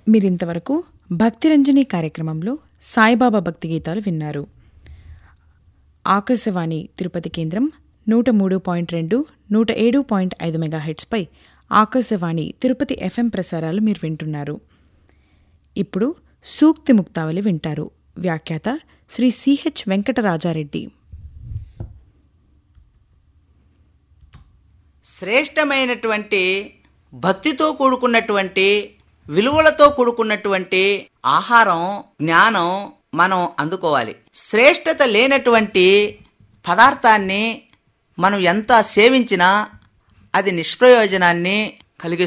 మీరింతవరకు భక్తిరంజని కార్యక్రమంలో సాయిబాబా భక్తి గీతాలు విన్నారు ఆకాశవాణి తిరుపతి కేంద్రం నూట మూడు పాయింట్ రెండు నూట ఏడు పాయింట్ ఐదు మెగాహెట్స్పై ఆకాశవాణి తిరుపతి ఎఫ్ఎం ప్రసారాలు మీరు వింటున్నారు ఇప్పుడు సూక్తి ముక్తావళి వింటారు వ్యాఖ్యాత శ్రీ సిహెచ్ వెంకటరాజారెడ్డి శ్రేష్టమైనటువంటి భక్తితో కూడుకున్నటువంటి విలువలతో కూడుకున్నటువంటి ఆహారం జ్ఞానం మనం అందుకోవాలి శ్రేష్టత లేనటువంటి పదార్థాన్ని మనం ఎంత సేవించినా అది నిష్ప్రయోజనాన్ని కలిగి